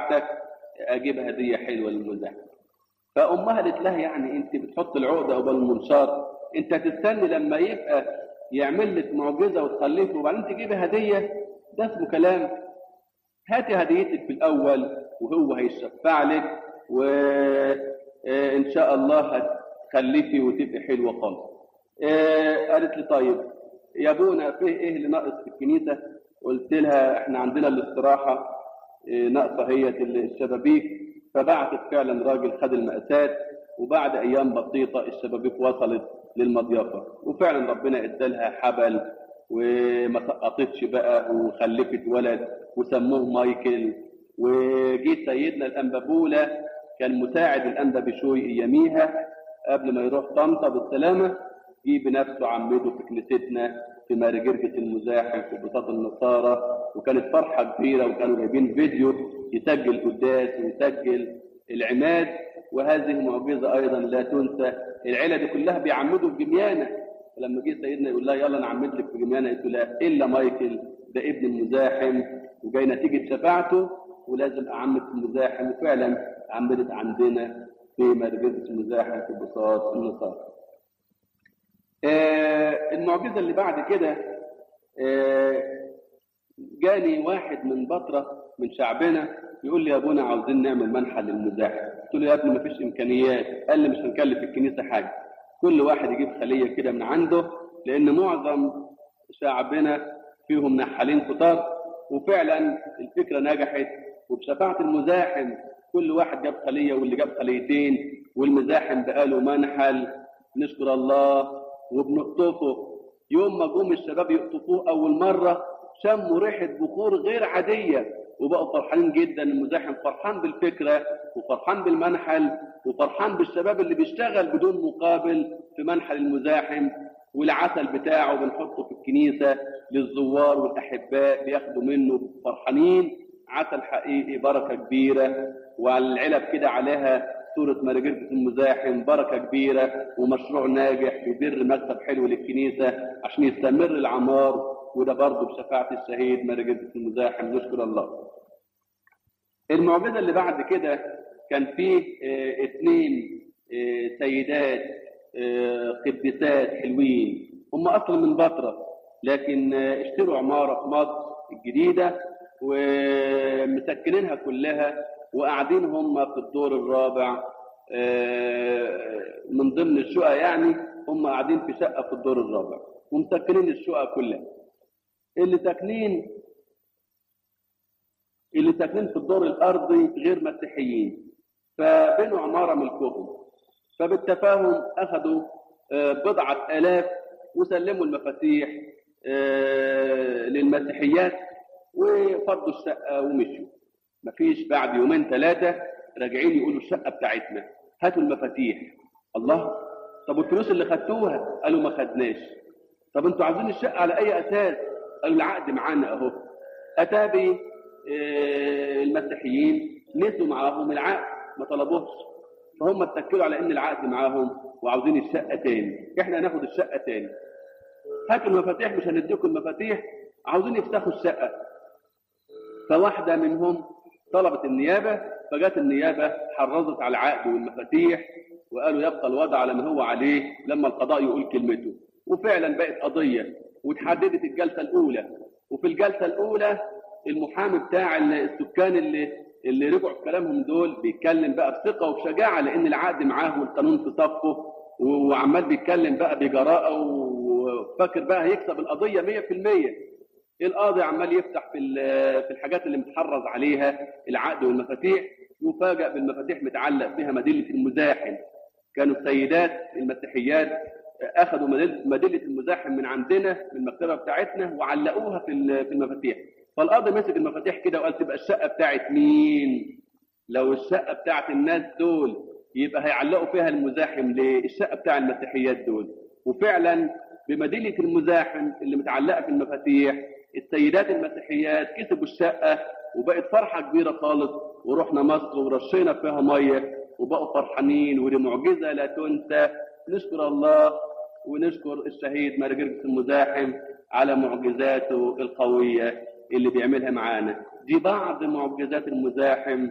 بتاعتك اجيب هديه حلوه للمزاحم فامها قالت لها يعني انت بتحط العقده قبل المنشار انت تستني لما يبقى يعمل لك معجزه وتخلفه وبعدين تجيبي هديه ده اسمه كلام هاتي هديتك في الاول وهو هيشفع لك وان شاء الله هتخلفي وتبقي حلوه خالص آه، قالت لي طيب يا ابونا فيه ايه اللي ناقص في الكنيسه قلت لها احنا عندنا الاستراحه آه، ناقصه هي الشبابيك فبعثت فعلا راجل خد المقاسات وبعد ايام بسيطه الشبابيك وصلت للمضيافه وفعلا ربنا ادالها حبل وما سقطتش بقى وخلفت ولد وسموه مايكل وجي سيدنا الانبابوله كان مساعد الانبا بشوي اياميها قبل ما يروح طنطا بالسلامه جه بنفسه عمده في كنيستنا في مارجرجة المزاحم في بساط النصارى وكانت فرحة كبيرة وكانوا جايبين فيديو يسجل قداس ويسجل العماد وهذه معجزة أيضا لا تنسى العيلة دي كلها بيعمدوا في جميانة لما جه سيدنا يقول لها يلا نعمد لك في جميانة قلت لا إلا مايكل ده ابن المزاحم وجاي نتيجة شفاعته ولازم أعمد في المزاحم وفعلا عمدت عندنا في مارجرجة المزاحم في بساط النصارى آه المعجزه اللي بعد كده آه جاني واحد من بطره من شعبنا يقول لي يا ابونا عاوزين نعمل منحى للمزاحم قلت له يا ابني مفيش امكانيات قال لي مش هنكلف الكنيسه حاجه كل واحد يجيب خليه كده من عنده لان معظم شعبنا فيهم نحالين كتار وفعلا الفكره نجحت وبشفاعه المزاحم كل واحد جاب خليه واللي جاب خليتين والمزاحم بقاله منحل نشكر الله وبنقطفه يوم ما جم الشباب يقطفوه اول مره شموا ريحه بخور غير عاديه وبقوا فرحانين جدا المزاحم فرحان بالفكره وفرحان بالمنحل وفرحان بالشباب اللي بيشتغل بدون مقابل في منحل المزاحم والعسل بتاعه بنحطه في الكنيسه للزوار والاحباء بياخدوا منه فرحانين عسل حقيقي بركه كبيره وعلى العلب كده عليها صورة مرجرة المزاحم بركة كبيرة ومشروع ناجح بيدر مكتب حلو للكنيسة عشان يستمر العمار وده برضه بشفاعة الشهيد مرجرة المزاحم نشكر الله. المعجزة اللي بعد كده كان فيه اه اثنين اه سيدات اه قديسات حلوين هم أصلا من بطرة لكن اشتروا عمارة في مصر الجديدة ومسكنينها كلها وقاعدين هم في الدور الرابع من ضمن الشقق يعني هم قاعدين في شقه في الدور الرابع ومسكنين الشقق كلها اللي ساكنين اللي ساكنين في الدور الارضي غير مسيحيين فبنوا عماره ملكهم فبالتفاهم اخذوا بضعه الاف وسلموا المفاتيح للمسيحيات وفضوا الشقه ومشوا مفيش بعد يومين ثلاثة راجعين يقولوا الشقة بتاعتنا هاتوا المفاتيح الله طب والفلوس اللي خدتوها قالوا ما خدناش طب انتوا عايزين الشقة على أي أساس قالوا العقد معانا أهو أتابي اه المسيحيين نسوا معاهم العقد ما طلبوهش فهم اتكلوا على ان العقد معاهم وعاوزين الشقة تاني احنا هناخد الشقة تاني هاتوا المفاتيح مش هنديكم المفاتيح عاوزين يفتحوا الشقة فواحدة منهم طلبت النيابة فجت النيابة حرزت على العقد والمفاتيح وقالوا يبقى الوضع على ما هو عليه لما القضاء يقول كلمته وفعلا بقت قضية وتحددت الجلسة الأولى وفي الجلسة الأولى المحامي بتاع السكان اللي اللي رجعوا في كلامهم دول بيتكلم بقى بثقة وبشجاعة لأن العقد معاه والقانون في صفه وعمال بيتكلم بقى بجراءة وفاكر بقى هيكسب القضية 100% القاضي عمال يفتح في في الحاجات اللي متحرز عليها العقد والمفاتيح يفاجأ بالمفاتيح متعلق فيها مدلة المزاحم كانوا السيدات المسيحيات اخذوا مدلة المزاحم من عندنا من المكتبة بتاعتنا وعلقوها في في المفاتيح فالقاضي مسك المفاتيح كده وقال تبقى الشقة بتاعت مين؟ لو الشقة بتاعت الناس دول يبقى هيعلقوا فيها المزاحم ليه؟ الشقة بتاع المسيحيات دول وفعلا بمدينة المزاحم اللي متعلقة في المفاتيح السيدات المسيحيات كسبوا الشقة وبقت فرحة كبيرة خالص ورحنا مصر ورشينا فيها مية وبقوا فرحانين ودي معجزة لا تنسى نشكر الله ونشكر الشهيد مرجرجس المزاحم على معجزاته القوية اللي بيعملها معانا دي بعض معجزات المزاحم